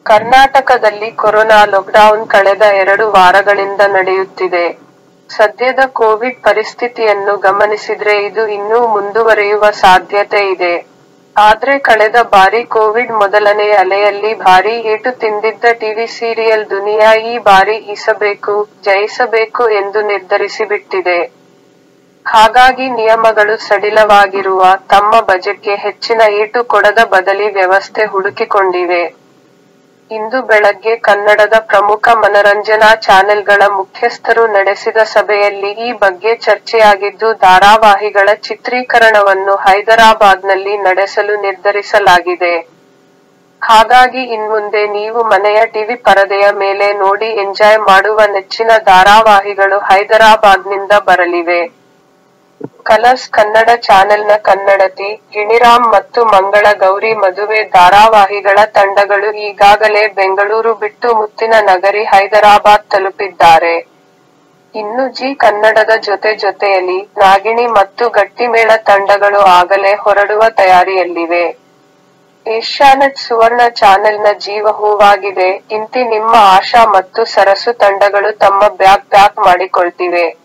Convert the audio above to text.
ಕರ್ನಾಟಕದಲ್ಲಿ corona lockdown ಕಳೆದ ಎರಡು ವಾರಗಳಿಂದ ನಡೆಯುತ್ತಿದೆ. ಸದ್ಯದ ಕೋವಿಡ್ ಪರಿಸ್ಥಿತಿಯನ್ನು ಗಮನಿಸಿದ್ರೆ ಇದು ಇನ್ನೂ ಮುಂದುವರೆಯುವ ಸಾಧ್ಯತೆ ಇದೆ. ಆದ್ರೆ ಕಳೆದ ಬಾರಿ ಕೋವಿಡ್ ಮೊದಲನೇ ಅಲೆಯಲ್ಲಿ ಭಾರೀ ಏಟು ತಿಂದಿದ್ದ ಟಿವಿ ಸೀರಿಯಲ್ ದುನಿಯಾ ಈ ಬಾರಿ ಈಸಬೇಕು, ಜಯಿಸಬೇಕು ಎಂದು ನಿರ್ಧರಿಸಿಬಿಟ್ಟಿದೆ. ಹಾಗಾಗಿ ನಿಯಮಗಳು ಸಡಿಲವಾಗಿರುವ, ತಮ್ಮ ಬಜೆಟ್ಗೆ ಹೆಚ್ಚಿನ ಏಟು ಕೊಡದ ಬದಲಿ ವ್ಯವಸ್ಥೆ ಹುಡುಕಿಕೊಂಡಿವೆ. ಇಂದು ಬೆಳಗ್ಗೆ ಕನ್ನಡದ ಪ್ರಮುಖ ಮನರಂಜನಾ ಚಾನೆಲ್ಗಳ ಮುಖ್ಯಸ್ಥರು ನಡೆಸಿದ ಸಭೆಯಲ್ಲಿ ಈ ಬಗ್ಗೆ ಚರ್ಚೆಯಾಗಿದ್ದು ಧಾರಾವಾಹಿಗಳ ಚಿತ್ರೀಕರಣವನ್ನು ಹೈದರಾಬಾದ್ನಲ್ಲಿ ನಡೆಸಲು ನಿರ್ಧರಿಸಲಾಗಿದೆ. ಹಾಗಾಗಿ ಇನ್ಮುಂದೆ ನೀವು ಮನೆಯ ಟಿವಿ ಪರದೆಯ ಮೇಲೆ ನೋಡಿ ಎಂಜಾಯ್ ಮಾಡುವ ನೆಚ್ಚಿನ ಧಾರಾವಾಹಿಗಳು ಹೈದರಾಬಾದ್ನಿಂದ ಬರಲಿವೆ. ಕಲರ್ಸ್ ಕನ್ನಡ ಚಾನೆಲ್ನ ಕನ್ನಡತಿ, ಗಿಣಿರಾಮ್ ಮತ್ತು ಮಂಗಳ ಗೌರಿ ಮದುವೆ ಧಾರಾವಾಹಿಗಳ ತಂಡಗಳು ಈಗಾಗಲೇ ಬೆಂಗಳೂರು ಬಿಟ್ಟು ಮುತ್ತಿನ ನಗರಿ ಹೈದರಾಬಾದ್ ತಲುಪಿದ್ದಾರೆ. ಇನ್ನು ಜೀ ಕನ್ನಡದ ಜೊತೆ ಜೊತೆಯಲಿ, ನಾಗಿಣಿ ಮತ್ತು ಗಟ್ಟಿಮೇಳ ತಂಡಗಳು ಆಗಲೇ ಹೊರಡುವ ತಯಾರಿಯಲ್ಲಿವೆ. ಏಷ್ಯಾನೆಟ್ ಸುವರ್ಣ ಚಾನೆಲ್ನ ಜೀವ ಹೂವಾಗಿದೆ, ಇಂತಿ ನಿಮ್ಮ ಆಶಾ ಮತ್ತು ಸರಸು ತಂಡಗಳು ತಮ್ಮ ಬ್ಯಾಗ್ ಪ್ಯಾಕ್ ಮಾಡಿಕೊಳ್ತಿವೆ.